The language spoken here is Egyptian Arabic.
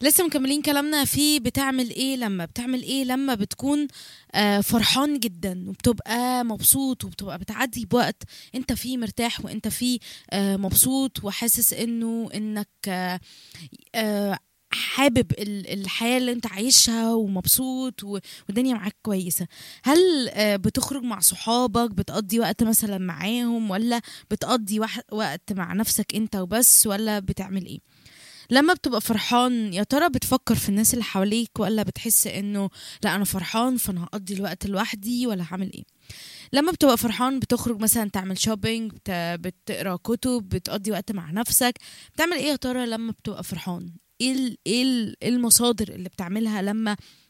لسه مكملين كلامنا في بتعمل ايه لما بتعمل ايه لما بتكون آه، فرحان جدا وبتبقى مبسوط وبتبقى بتعدي بوقت انت فيه مرتاح وانت فيه آه، مبسوط وحاسس انه انك آه، آه، حابب ال- الحياة اللي انت عايشها ومبسوط و- والدنيا معاك كويسة هل آه، بتخرج مع صحابك بتقضي وقت مثلا معاهم ولا بتقضي وح- وقت مع نفسك انت وبس ولا بتعمل ايه لما بتبقى فرحان يا ترى بتفكر في الناس اللي حواليك ولا بتحس انه لا انا فرحان فانا هقضي الوقت لوحدي ولا هعمل ايه لما بتبقى فرحان بتخرج مثلا تعمل شوبينج بت... بتقرا كتب بتقضي وقت مع نفسك بتعمل ايه يا ترى لما بتبقى فرحان ايه ال... ايه ال- إيه المصادر اللي بتعملها لما